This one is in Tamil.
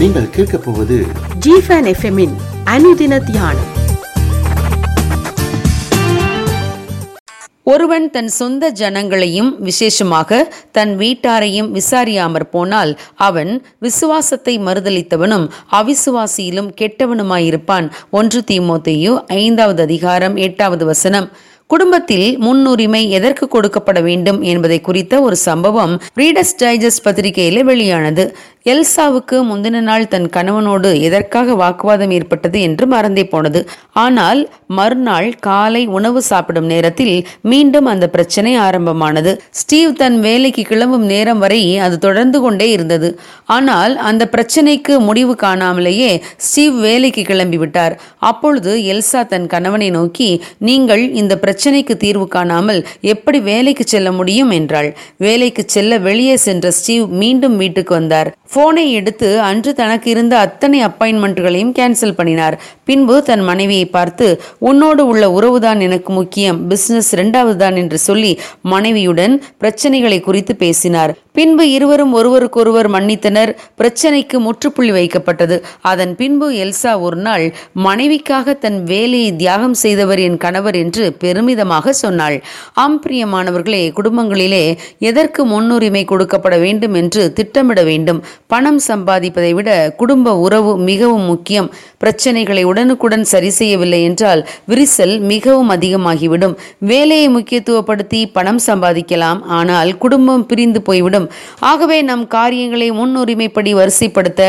நீங்கள் கேட்கப் போவது ஜிஃபன் எஃப்எம்மின் அனுதின தியானம் ஒருவன் தன் சொந்த ஜனங்களையும் விசேஷமாக தன் வீட்டாரையும் விசாரியாமற் போனால் அவன் விசுவாசத்தை மறுதலித்தவனும் அவிசுவாசியிலும் கெட்டவனுமாயிருப்பான் ஒன்று தீமோத்தேயு ஐந்தாவது அதிகாரம் எட்டாவது வசனம் குடும்பத்தில் முன்னுரிமை எதற்கு கொடுக்கப்பட வேண்டும் என்பதை குறித்த ஒரு சம்பவம் ரீடர்ஸ் டைஜஸ்ட் பத்திரிகையில வெளியானது எல்சாவுக்கு முந்தின நாள் தன் கணவனோடு எதற்காக வாக்குவாதம் ஏற்பட்டது என்று மறந்தே போனது ஆனால் மறுநாள் காலை உணவு சாப்பிடும் நேரத்தில் மீண்டும் அந்த பிரச்சனை ஆரம்பமானது ஸ்டீவ் தன் வேலைக்கு கிளம்பும் நேரம் வரை அது தொடர்ந்து கொண்டே இருந்தது ஆனால் அந்த பிரச்சனைக்கு முடிவு காணாமலேயே ஸ்டீவ் வேலைக்கு கிளம்பி விட்டார் அப்பொழுது எல்சா தன் கணவனை நோக்கி நீங்கள் இந்த பிரச்சனைக்கு தீர்வு காணாமல் எப்படி வேலைக்கு செல்ல முடியும் என்றாள் வேலைக்கு செல்ல வெளியே சென்ற ஸ்டீவ் மீண்டும் வீட்டுக்கு வந்தார் போனை எடுத்து அன்று தனக்கு இருந்த அத்தனை அப்பாயின்மெண்ட்டுகளையும் கேன்சல் பண்ணினார் பின்பு தன் மனைவியை பார்த்து உன்னோடு உள்ள உறவுதான் எனக்கு முக்கியம் பிசினஸ் இரண்டாவது தான் என்று சொல்லி மனைவியுடன் பிரச்சனைகளை குறித்து பேசினார் பின்பு இருவரும் ஒருவருக்கொருவர் மன்னித்தனர் பிரச்சனைக்கு முற்றுப்புள்ளி வைக்கப்பட்டது அதன் பின்பு எல்சா ஒரு நாள் மனைவிக்காக தன் வேலையை தியாகம் செய்தவர் என் கணவர் என்று பெருமிதமாக சொன்னாள் ஆம் பிரியமானவர்களே குடும்பங்களிலே எதற்கு முன்னுரிமை கொடுக்கப்பட வேண்டும் என்று திட்டமிட வேண்டும் பணம் சம்பாதிப்பதை விட குடும்ப உறவு மிகவும் முக்கியம் பிரச்சனைகளை உடனுக்குடன் சரி செய்யவில்லை என்றால் விரிசல் மிகவும் அதிகமாகிவிடும் வேலையை முக்கியத்துவப்படுத்தி பணம் சம்பாதிக்கலாம் ஆனால் குடும்பம் பிரிந்து போய்விடும் ஆகவே நம் காரியங்களை முன்னுரிமைப்படி வரிசைப்படுத்த